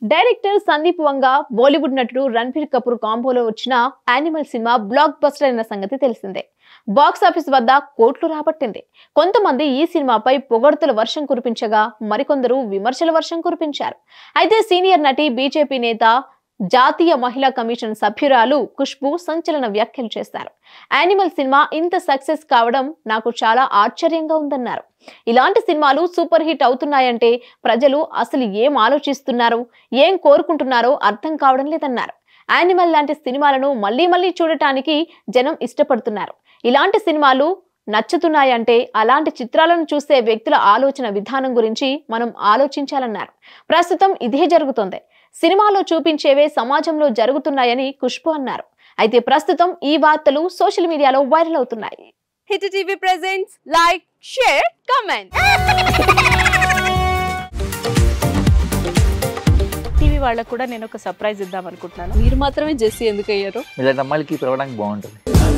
director Sandeep వంగ బాలీవుడ్ నటుడు రణ్బీర్ కపూర్ కాంబోలో వచ్చిన animal cinema block buster అయిన సంగతి తెలిసిందే బాక్స్ ఆఫీస్ వద్ద కోట్లు రాబట్టింది కొంతమంది ఈ సినిమాపై పొగడ్తల వర్షం కురిపించగా మరికొందరు విమర్శల వర్షం కురిపించారు అయితే సీనియర్ నటి బీజేపీ నేత జాతీయ మహిళా కమిషన్ సభ్యురాలు ఖుష్బు సంచలన వ్యాఖ్యలు చేశారు యానిమల్ సినిమా ఇంత సక్సెస్ కావడం నాకు చాలా ఆశ్చర్యంగా ఉందన్నారు ఇలాంటి సినిమాలు సూపర్ హిట్ అవుతున్నాయంటే ప్రజలు అసలు ఏం ఆలోచిస్తున్నారు ఏం కోరుకుంటున్నారో అర్థం కావడం లేదన్నారు యానిమల్ లాంటి సినిమాలను మళ్ళీ మళ్ళీ చూడటానికి జనం ఇష్టపడుతున్నారు ఇలాంటి సినిమాలు నచ్చుతున్నాయంటే అలాంటి చిత్రాలను చూసే వ్యక్తుల ఆలోచన విధానం గురించి మనం ఆలోచించాలన్నారు ప్రస్తుతం ఇదే జరుగుతోంది సినిమాలో చూపించేవే సమాజంలో జరుగుతున్నాయని ఖుష్బు అన్నారు అయితే ప్రస్తుతం ఈ వార్తలు సోషల్ మీడియాలో వైరల్ అవుతున్నాయి hit TV presents like share comment TV వాళ్ళకు కూడా నేను ఒక సర్ప్రైజ్ ఇద్దాం అనుకుంటున్నాను మీరు మాత్రమే జెస్సీ ఎందుకు అయ్యారు ఇలాంటి అమ్మాయిలకి పిలవడానికి బాగుంటుంది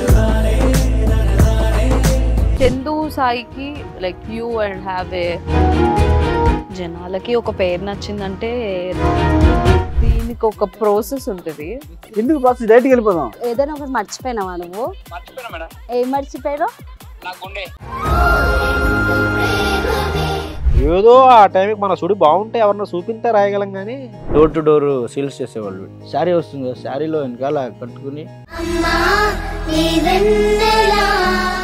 చందు సాయికి like you and have a జనాలకి ఒక పేరు నచ్చిందంటే దీనికి ఒక ప్రాసెస్ ఉంటుంది ఎందుకు ప్రాసెస్ డైరెక్ట్కి వెళ్ళిపోదాం ఏదైనా ఒకటి మర్చిపోయినావా నువ్వు ఏం మర్చిపోయావు ఏదో ఆ టైంకి మన సుడి బాగుంటే ఎవరన్నా చూపిస్తే రాయగలం కానీ డోర్ టు డోర్ సేల్స్ చేసేవాళ్ళు శారీ వస్తుంది కదా శారీలో వెనకాల కట్టుకుని అమ్మా నీ వెన్నెలా